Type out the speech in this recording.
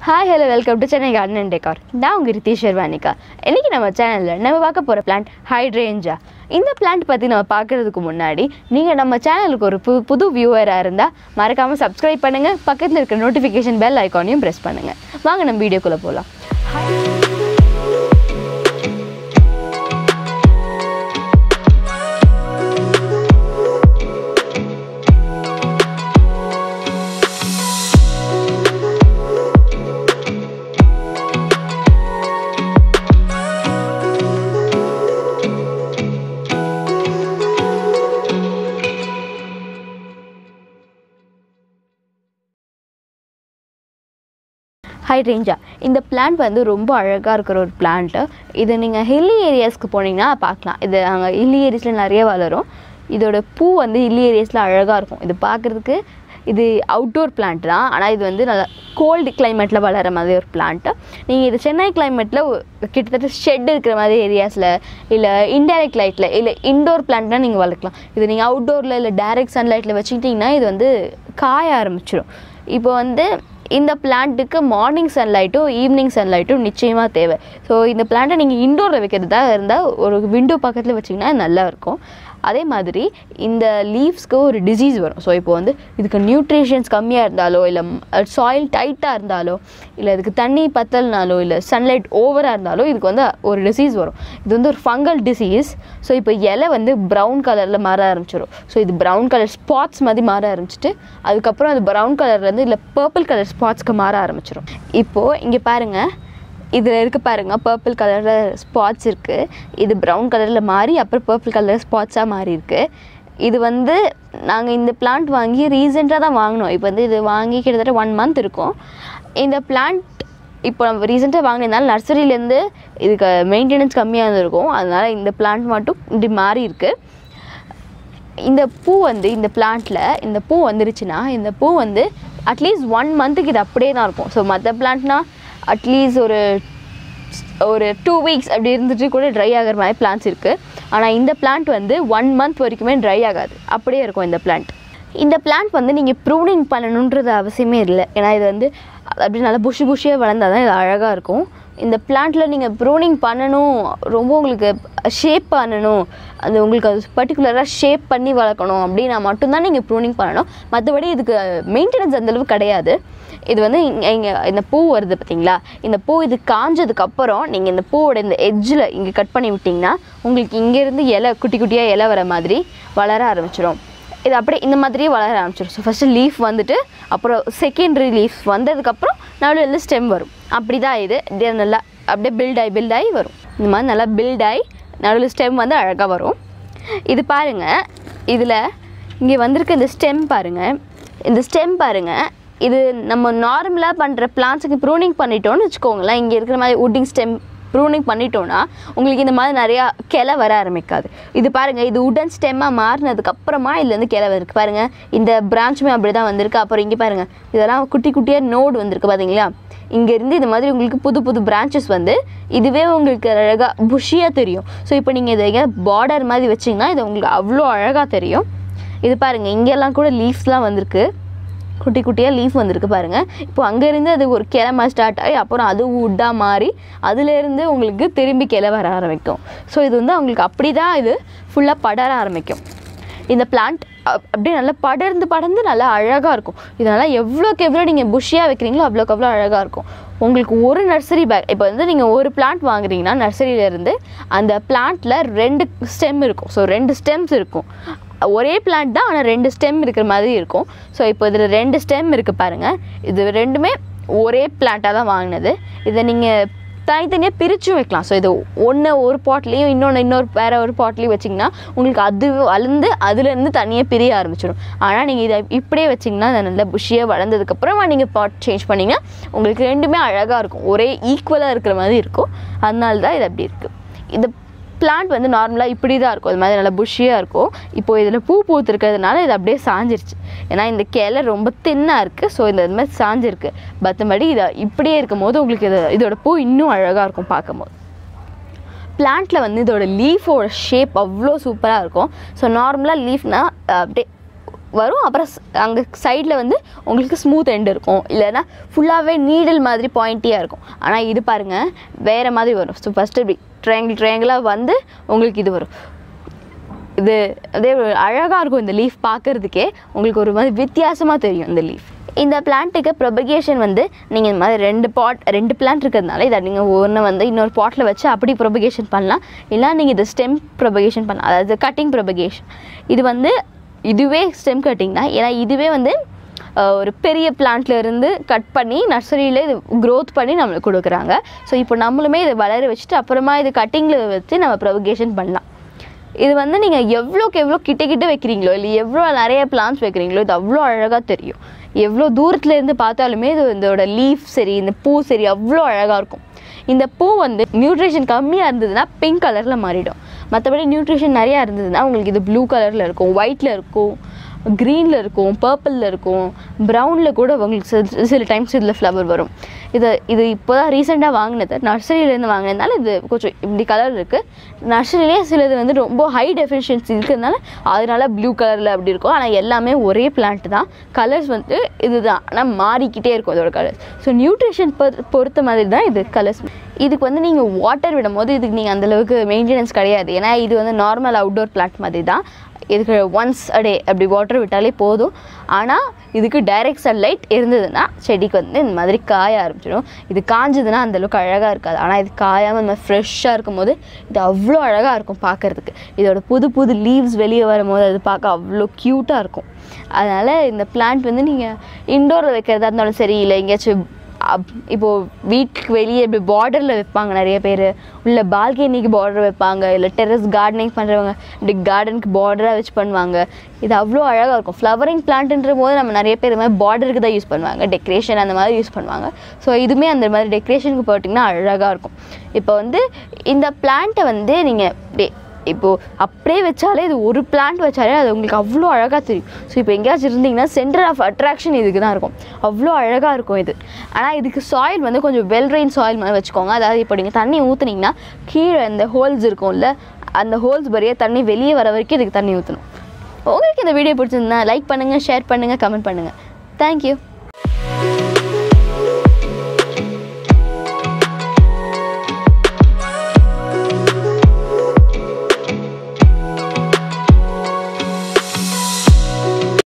hi hello welcome to Chennai garden and decor நான் உங்கள் ரித்தீஷ் ஷெர்வானிகா இன்றைக்கி நம்ம சேனலில் நம்ம பார்க்க போகிற பிளான்ட் ஹைட்ரேஞ்சா இந்த பிளான்ட் பற்றி நம்ம பார்க்குறதுக்கு முன்னாடி நீங்கள் நம்ம சேனலுக்கு ஒரு புது புது வியூவராக இருந்தால் மறக்காமல் சப்ஸ்கிரைப் பண்ணுங்கள் பக்கத்தில் இருக்கிற நோட்டிஃபிகேஷன் பெல் ஐக்கானையும் ப்ரெஸ் பண்ணுங்கள் வாங்க நம்ம வீடியோக்குள்ளே போகலாம் ஹைட்ரேஞ்சா இந்த பிளான்ட் வந்து ரொம்ப அழகாக இருக்கிற ஒரு பிளான்ட்டு இது நீங்கள் ஹில்லி ஏரியாஸ்க்கு போனீங்கன்னா பார்க்கலாம் இது அங்கே ஹில்லி ஏரியாஸில் நிறைய வளரும் இதோட பூ வந்து ஹில்லி ஏரியாஸில் அழகாக இருக்கும் இது பார்க்குறதுக்கு இது அவுட்டோர் பிளான்ட் தான் ஆனால் இது வந்து நல்லா கோல்டு கிளைமேட்டில் வளர மாதிரி ஒரு பிளான்ட்டு நீங்கள் இது சென்னை கிளைமேட்டில் கிட்டத்தட்ட ஷெட் இருக்கிற மாதிரி ஏரியாஸில் இல்லை இன்டைரக்ட் லைட்டில் இல்லை இன்டோர் பிளான்ட்லாம் நீங்கள் வளர்க்கலாம் இது நீங்கள் அவுட்டோரில் இல்லை டைரக்ட் சன்லைட்டில் வச்சுக்கிட்டிங்கன்னா இது வந்து காய ஆரம்பிச்சிடும் இப்போ வந்து இந்த பிளான்ட்டுக்கு மார்னிங் சன்லைட்டும் ஈவினிங் சன்லைட்டும் நிச்சயமாக தேவை ஸோ இந்த பிளான்ட்டை நீங்கள் இன்டோரில் வைக்கிறதா இருந்தால் ஒரு விண்டோ பக்கத்தில் வச்சிங்கன்னா நல்லா இருக்கும் அதே மாதிரி இந்த லீவ்ஸ்க்கு ஒரு டிசீஸ் வரும் ஸோ இப்போ வந்து இதுக்கு நியூட்ரிஷன்ஸ் கம்மியாக இருந்தாலோ இல்லை சாயில் டைட்டாக இருந்தாலோ இல்லை இதுக்கு தண்ணி பத்தல்னாலோ இல்லை சன்லைட் ஓவராக இருந்தாலோ இதுக்கு வந்து ஒரு டிசீஸ் வரும் இது வந்து ஒரு ஃபங்கல் டிசீஸ் ஸோ இப்போ இலை வந்து ப்ரௌன் கலரில் மாற ஆரம்பிச்சிடும் ஸோ இது ப்ரௌன் கலர் ஸ்பாட்ஸ் மாதிரி மாற ஆரம்பிச்சிட்டு அதுக்கப்புறம் அது ப்ரௌன் கலர்லேருந்து இல்லை பர்பிள் கலர் ஸ்பாட்ஸ்க்கு மாற ஆரம்பிச்சிடும் இப்போது இங்கே பாருங்கள் இதில் இருக்க பாருங்க பர்பிள் கலரில் ஸ்பாட்ஸ் இருக்குது இது ப்ரௌன் கலரில் மாறி அப்புறம் பர்பிள் கலர் ஸ்பாட்ஸாக மாறி இருக்கு இது வந்து நாங்கள் இந்த பிளான்ட் வாங்கி ரீசெண்டாக தான் வாங்கினோம் இப்போ வந்து இது வாங்கி கிட்டத்தட்ட ஒன் மந்த் இருக்கும் இந்த பிளான்ட் இப்போ நம்ம ரீசெண்டாக வாங்கினதுனால நர்சரியிலேருந்து இதுக்கு மெயின்டெனன்ஸ் கம்மியாக இருந்திருக்கும் அதனால் இந்த பிளான்ட் மட்டும் இப்படி மாறி இருக்குது இந்த பூ வந்து இந்த பிளான்ட்டில் இந்த பூ வந்துருச்சுன்னா இந்த பூ வந்து அட்லீஸ்ட் ஒன் மந்த்துக்கு இது அப்படியே தான் இருக்கும் ஸோ மற்ற பிளான்ட்னா அட்லீஸ்ட் ஒரு ஒரு டூ வீக்ஸ் அப்படி இருந்துட்டு கூட ட்ரை ஆகிற மாதிரி பிளான்ஸ் இருக்குது ஆனால் இந்த பிளான்ட் வந்து ஒன் மந்த் வரைக்குமே ட்ரை ஆகாது அப்படியே இருக்கும் இந்த பிளான்ட் இந்த பிளான்ட் வந்து நீங்கள் ப்ரூனிங் பண்ணணுன்றது அவசியமே இல்லை ஏன்னா இது வந்து அப்படி நல்லா புஷி புஷியாக வளர்ந்தால் தான் இது அழகாக இருக்கும் இந்த பிளான்ட்டில் நீங்கள் ப்ரூனிங் பண்ணணும் ரொம்ப உங்களுக்கு ஷேப் பண்ணணும் அது உங்களுக்கு அது பர்டிகுலராக ஷேப் பண்ணி வளர்க்கணும் அப்படின்னா மட்டும்தான் நீங்கள் ப்ரூனிங் பண்ணணும் மற்றபடி இதுக்கு மெயின்டெனன்ஸ் அந்தளவு கிடையாது இது வந்து இங்கே இங்கே இந்த பூ வருது பார்த்தீங்களா இந்த பூ இது காஞ்சதுக்கப்புறம் நீங்கள் இந்த பூவோட இந்த எட்ஜில் இங்கே கட் பண்ணி விட்டிங்கன்னா உங்களுக்கு இங்கேருந்து இலை குட்டி குட்டியாக இலை வர மாதிரி வளர ஆரம்பிச்சிடும் இது அப்படியே இந்த மாதிரியே வளர ஆரம்பிச்சிடும் ஸோ ஃபஸ்ட்டு லீஃப் வந்துட்டு அப்புறம் செகண்டரி லீஃப் வந்ததுக்கப்புறம் நடுவில் இருந்து ஸ்டெம் வரும் அப்படி தான் இது இது நல்லா அப்படியே பில்ட் ஆகி பில்ட் ஆகி வரும் இந்த மாதிரி நல்லா பில்ட் ஆகி நடுவில் ஸ்டெம் வந்து அழகாக வரும் இது பாருங்கள் இதில் இங்கே வந்திருக்க இந்த ஸ்டெம் பாருங்கள் இந்த ஸ்டெம் பாருங்கள் இது நம்ம நார்மலாக பண்ணுற பிளான்ஸுக்கு ப்ரூனிங் பண்ணிட்டோம்னு வச்சுக்கோங்களேன் இங்கே இருக்கிற மாதிரி வுட்டிங் ஸ்டெம் ப்ரூனிங் பண்ணிட்டோன்னா உங்களுக்கு இந்த மாதிரி நிறையா கிளை வர ஆரம்பிக்காது இது பாருங்கள் இது உடன் ஸ்டெம்மாக மாறினதுக்கு அப்புறமா இதுலேருந்து கிளை வந்திருக்கு பாருங்கள் இந்த பிரான்ச்சுமே அப்படி தான் வந்திருக்கு அப்புறம் இங்கே பாருங்கள் இதெல்லாம் குட்டி குட்டியாக நோடு வந்திருக்கு பார்த்தீங்களா இங்கேருந்து இந்த மாதிரி உங்களுக்கு புது புது பிரான்ச்சஸ் வந்து இதுவே உங்களுக்கு அழகாக புஷியாக தெரியும் ஸோ இப்போ நீங்கள் இதை எங்கேயா பார்டர் மாதிரி வச்சிங்கன்னா இது உங்களுக்கு அவ்வளோ அழகாக தெரியும் இது பாருங்கள் இங்கெல்லாம் கூட லீவ்ஸ்லாம் வந்திருக்கு குட்டி குட்டியாக லீஃப் வந்திருக்கு பாருங்கள் இப்போ அங்கேருந்து அது ஒரு கிளம்ப ஸ்டார்ட் ஆகி அப்புறம் அது உட்டாக மாறி அதுலேருந்து உங்களுக்கு திரும்பி கிளை வர ஆரம்பிக்கும் ஸோ இது வந்து அவங்களுக்கு அப்படி தான் இது ஃபுல்லாக படர ஆரம்பிக்கும் இந்த பிளான்ட் அப்படியே நல்லா படர்ந்து படர்ந்து நல்லா அழகாக இருக்கும் இதனால் எவ்வளோக்கு எவ்வளோ நீங்கள் புஷ்ஷியாக வைக்கிறீங்களோ அவ்வளோக்கு அவ்வளோ அழகாக இருக்கும் உங்களுக்கு ஒரு நர்சரி பேக் இப்போ வந்து நீங்கள் ஒரு பிளான்ட் வாங்குறீங்கன்னா நர்சரியிலேருந்து அந்த பிளான்ட்டில் ரெண்டு ஸ்டெம் இருக்கும் ஸோ ரெண்டு ஸ்டெம்ஸ் இருக்கும் ஒரே பிளான்ட் தான் ஆனால் ரெண்டு ஸ்டெம் இருக்கிற மாதிரி இருக்கும் ஸோ இப்போ இதில் ரெண்டு ஸ்டெம் இருக்குது பாருங்கள் இது ரெண்டுமே ஒரே பிளான்ட்டாக தான் வாங்கினது இதை நீங்கள் தனித்தனியாக பிரிச்சும் வைக்கலாம் ஸோ இது ஒன்று ஒரு பாட்லேயும் இன்னொன்று இன்னொரு வேறு ஒரு பாட்லேயும் வச்சிங்கன்னா உங்களுக்கு அது வளர்ந்து அதுலேருந்து தனியாக பிரிய ஆரம்பிச்சிடும் ஆனால் நீங்கள் இதை இப்படியே வச்சிங்கன்னா அது நல்லா புஷியாக வளர்ந்ததுக்கப்புறமா நீங்கள் பாட் சேஞ்ச் பண்ணிங்கன்னா உங்களுக்கு ரெண்டுமே அழகாக இருக்கும் ஒரே ஈக்குவலாக இருக்கிற மாதிரி இருக்கும் அதனால தான் இது அப்படி இருக்குது இந்த பிளான்ட் வந்து நார்மலாக இப்படி தான் இருக்கும் அது மாதிரி நல்லா புஷியாக இருக்கும் இப்போ இதில் பூ பூத்துருக்கிறதுனால இது அப்படியே சாஞ்சிருச்சு ஏன்னா இந்த கிளை ரொம்ப தின்னாக இருக்குது ஸோ இந்த இது மாதிரி சாஞ்சிருக்கு மற்றபடி இதை இப்படியே இருக்கும் போது உங்களுக்கு இது இதோட பூ இன்னும் அழகாக இருக்கும் பார்க்கும்போது பிளான்ட்டில் வந்து இதோட லீஃபோட ஷேப் அவ்வளோ சூப்பராக இருக்கும் ஸோ நார்மலாக லீஃப்னால் அப்படியே வரும் அப்புறம் அங்கே சைடில் வந்து உங்களுக்கு ஸ்மூத் எண்ட் இருக்கும் இல்லைன்னா ஃபுல்லாகவே நீடில் மாதிரி பாயிண்டியாக இருக்கும் ஆனால் இது பாருங்கள் வேறு மாதிரி வரும் ஸோ ஃபஸ்ட்டு இப்படி ட்ரையாங்கிள் ட்ரையாங்கிளாக வந்து உங்களுக்கு இது வரும் இது அதே அழகாக இருக்கும் இந்த லீஃப் பார்க்குறதுக்கே உங்களுக்கு ஒரு மாதிரி வித்தியாசமாக தெரியும் இந்த லீஃப் இந்த பிளான்ட்டுக்கு ப்ரொபகேஷன் வந்து நீங்கள் இந்த மாதிரி ரெண்டு பாட் ரெண்டு பிளான்ட் இருக்கிறதுனால இதை நீங்கள் ஒன்று வந்து இன்னொரு பாட்டில் வச்சு அப்படி ப்ரொபகேஷன் பண்ணலாம் இல்லை நீங்கள் இது ஸ்டெம் ப்ரொபகேஷன் பண்ணலாம் அதாவது கட்டிங் ப்ரொபகேஷன் இது வந்து இதுவே ஸ்டெம் கட்டிங் தான் ஏன்னா இதுவே வந்து அஹ், ஒரு பெரிய பிளான்ட்ல இருந்து கட் பண்ணி நர்சரியில் இது க்ரோத் பண்ணி நம்மளுக்கு கொடுக்குறாங்க ஸோ இப்போ நம்மளுமே இதை வளர வச்சுட்டு அப்புறமா இது கட்டிங்கில் வச்சு நம்ம ப்ரொபகேஷன் பண்ணலாம் இது வந்து நீங்கள் எவ்வளோக்கு எவ்வளோ கிட்ட கிட்ட வைக்கிறீங்களோ இல்லை எவ்வளோ நிறைய பிளான்ஸ் வைக்கிறீங்களோ இது அவ்வளோ அழகாக தெரியும் எவ்வளோ தூரத்துல இருந்து பார்த்தாலுமே இது இதோட லீஃப் சரி இந்த பூ சரி அவ்வளோ அழகாக இருக்கும் இந்த பூ வந்து நியூட்ரிஷன் கம்மியாக இருந்ததுன்னா பிங்க் கலரில் மாறிடும் மற்றபடி நியூட்ரிஷன் நிறையா இருந்ததுன்னா உங்களுக்கு இது ப்ளூ கலரில் இருக்கும் ஒயிட்டில் இருக்கும் க்ரீனில் இருக்கும் பர்பிளில் இருக்கும் ப்ரௌனில் கூட உங்களுக்கு சில சில டைம்ஸ் இதில் ஃப்ளவர் வரும் இது இது இப்போ தான் ரீசெண்டாக வாங்கினது நர்சரியிலேருந்து வாங்கினதுனால இது கொஞ்சம் இப்படி கலர் இருக்குது நர்சரியிலே சிலது வந்து ரொம்ப ஹை டெஃபிஷியன்சி இருக்கிறதுனால அதனால ப்ளூ கலரில் அப்படி இருக்கும் ஆனால் எல்லாமே ஒரே பிளான்ட் தான் கலர்ஸ் வந்து இதுதான் ஆனால் மாறிக்கிட்டே இருக்கும் இதோட கலர்ஸ் ஸோ நியூட்ரிஷன் பொறுத்த மாதிரி தான் இது கலர்ஸ் இதுக்கு வந்து நீங்கள் வாட்டர் விடும் போது இதுக்கு நீங்கள் அந்தளவுக்கு மெயின்டெனன்ஸ் கிடையாது ஏன்னா இது வந்து நார்மல் அவுட்டோர் பிளான்ட் மாதிரி தான் இதுக்கு ஒன்ஸ் அ டே அப்படி வாட்டர் விட்டாலே போதும் ஆனால் இதுக்கு டைரக்ட் சன்லைட் இருந்ததுன்னா செடிக்கு வந்து இந்த மாதிரி காய ஆரம்பிச்சிடும் இது காஞ்சதுன்னா அந்தளவுக்கு அழகாக இருக்காது ஆனால் இது காயாமல் இந்த மாதிரி ஃப்ரெஷ்ஷாக இருக்கும் போது இது அவ்வளோ அழகாக இருக்கும் பார்க்குறதுக்கு இதோட புது புது லீவ்ஸ் வெளியே வரும்போது அது பார்க்க அவ்வளோ க்யூட்டாக இருக்கும் அதனால் இந்த பிளான்ட் வந்து நீங்கள் இன்டோரில் வைக்கிறதா இருந்தாலும் சரி இல்லை எங்கேயாச்சும் அப் இப்போது வீட்டுக்கு வெளியே இப்படி பார்டரில் வைப்பாங்க நிறைய பேர் உள்ள பால்கனிக்கு பார்டர் வைப்பாங்க இல்லை டெரஸ் கார்டனிங் பண்ணுறவங்க இப்படி கார்டனுக்கு பார்டராக வச்சு பண்ணுவாங்க இது அவ்வளோ அழகாக இருக்கும் ஃப்ளவரிங் பிளான்ட்ன்ற போது நம்ம நிறைய பேர் இது மாதிரி பார்டருக்கு தான் யூஸ் பண்ணுவாங்க டெக்கரேஷன் அந்த மாதிரி யூஸ் பண்ணுவாங்க ஸோ இதுவுமே அந்த மாதிரி டெக்கரேஷனுக்கு போட்டிங்கன்னா அழகாக இருக்கும் இப்போ வந்து இந்த பிளான்ட்டை வந்து நீங்கள் இப்படி இப்போது அப்படியே வச்சாலே இது ஒரு பிளான்ட் வச்சாலே அது உங்களுக்கு அவ்வளோ அழகாக தெரியும் ஸோ இப்போ எங்கேயாச்சும் இருந்தீங்கன்னா சென்டர் ஆஃப் அட்ராக்ஷன் இதுக்கு தான் இருக்கும் அவ்வளோ அழகாக இருக்கும் இது ஆனால் இதுக்கு சாயில் வந்து கொஞ்சம் வெல் ரெயின் சாயில் மாதிரி வச்சுக்கோங்க அதாவது இப்போ நீங்கள் தண்ணி ஊற்றுனீங்கன்னா கீழே இந்த ஹோல்ஸ் இருக்கும்ல அந்த ஹோல்ஸ் வரையே தண்ணி வெளியே வர வரைக்கும் இதுக்கு தண்ணி ஊற்றணும் உங்களுக்கு இந்த வீடியோ பிடிச்சிருந்தா லைக் பண்ணுங்கள் ஷேர் பண்ணுங்கள் கமெண்ட் பண்ணுங்கள் தேங்க்யூ